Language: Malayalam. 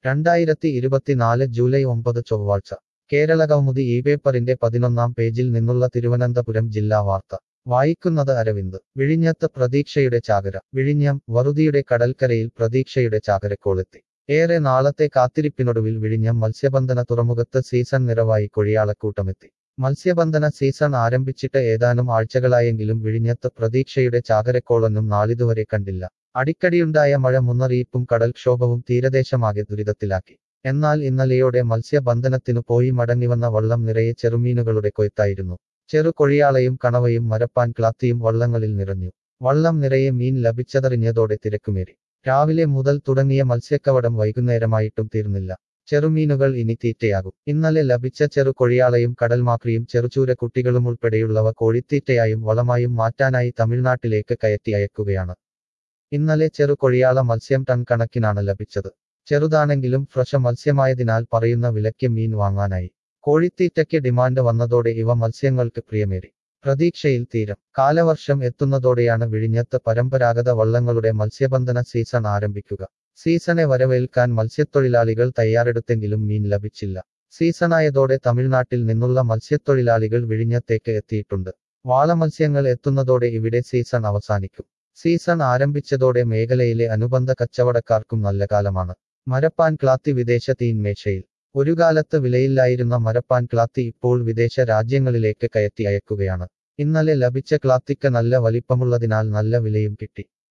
രണ്ടായിരത്തി ഇരുപത്തിനാല് ജൂലൈ ഒമ്പത് ചൊവ്വാഴ്ച കേരളകൗമുദി ഈ പേപ്പറിന്റെ പതിനൊന്നാം പേജിൽ നിന്നുള്ള തിരുവനന്തപുരം ജില്ലാ വാർത്ത വായിക്കുന്നത് അരവിന്ദ് വിഴിഞ്ഞത്ത് പ്രതീക്ഷയുടെ ചാകര വിഴിഞ്ഞം വറുതിയുടെ കടൽക്കരയിൽ പ്രതീക്ഷയുടെ ചാകരക്കോളെത്തി ഏറെ നാളത്തെ കാത്തിരിപ്പിനൊടുവിൽ വിഴിഞ്ഞം മത്സ്യബന്ധന തുറമുഖത്ത് സീസൺ നിറവായി കൊഴിയാളക്കൂട്ടമെത്തി മത്സ്യബന്ധന സീസൺ ആരംഭിച്ചിട്ട് ഏതാനും ആഴ്ചകളായെങ്കിലും വിഴിഞ്ഞത്ത് പ്രതീക്ഷയുടെ ചാകരക്കോളൊന്നും നാളിതുവരെ കണ്ടില്ല അടിക്കടിയുണ്ടായ മഴ മുന്നറിയിപ്പും കടൽക്ഷോഭവും തീരദേശമാകെ ദുരിതത്തിലാക്കി എന്നാൽ ഇന്നലെയോടെ മത്സ്യബന്ധനത്തിനു പോയി മടങ്ങിവന്ന വള്ളം നിറയെ ചെറുമീനുകളുടെ കൊയ്ത്തായിരുന്നു ചെറുകൊഴിയാളയും കണവയും മരപ്പാൻ ക്ലാത്തിയും വള്ളങ്ങളിൽ നിറഞ്ഞു വള്ളം നിറയെ മീൻ ലഭിച്ചതറിഞ്ഞതോടെ തിരക്കുമേറി രാവിലെ മുതൽ തുടങ്ങിയ മത്സ്യക്കവടം വൈകുന്നേരമായിട്ടും തീർന്നില്ല ചെറുമീനുകൾ ഇനി തീറ്റയാകും ഇന്നലെ ലഭിച്ച ചെറുകൊഴിയാളയും കടൽമാക്രിയും ചെറുചൂര കുട്ടികളും ഉൾപ്പെടെയുള്ളവ കോഴിത്തീറ്റയായും വളമായും മാറ്റാനായി തമിഴ്നാട്ടിലേക്ക് കയറ്റി അയക്കുകയാണ് ഇന്നലെ ചെറുകൊഴിയാള മത്സ്യം ടൺ കണക്കിനാണ് ലഭിച്ചത് ചെറുതാണെങ്കിലും ഫ്രഷ മത്സ്യമായതിനാൽ പറയുന്ന വിലയ്ക്ക് മീൻ വാങ്ങാനായി കോഴിത്തീറ്റയ്ക്ക് ഡിമാൻഡ് വന്നതോടെ ഇവ മത്സ്യങ്ങൾക്ക് പ്രിയമേറി പ്രതീക്ഷയിൽ തീരം കാലവർഷം എത്തുന്നതോടെയാണ് വിഴിഞ്ഞത്ത് പരമ്പരാഗത വള്ളങ്ങളുടെ മത്സ്യബന്ധന സീസൺ ആരംഭിക്കുക സീസണെ വരവേൽക്കാൻ മത്സ്യത്തൊഴിലാളികൾ തയ്യാറെടുത്തെങ്കിലും മീൻ ലഭിച്ചില്ല സീസണായതോടെ തമിഴ്നാട്ടിൽ നിന്നുള്ള മത്സ്യത്തൊഴിലാളികൾ വിഴിഞ്ഞത്തേക്ക് എത്തിയിട്ടുണ്ട് വാളമത്സ്യങ്ങൾ എത്തുന്നതോടെ ഇവിടെ സീസൺ അവസാനിക്കും സീസൺ ആരംഭിച്ചതോടെ മേഖലയിലെ അനുബന്ധ കച്ചവടക്കാർക്കും നല്ല കാലമാണ് മരപ്പാൻ ക്ലാത്തി വിദേശ തീൻമേശയിൽ ഒരു കാലത്ത് വിലയില്ലായിരുന്ന മരപ്പാൻ ക്ലാത്തി ഇപ്പോൾ വിദേശ രാജ്യങ്ങളിലേക്ക് കയറ്റി അയക്കുകയാണ് ഇന്നലെ ലഭിച്ച ക്ലാത്തിക്ക് നല്ല വലിപ്പമുള്ളതിനാൽ നല്ല വിലയും കിട്ടി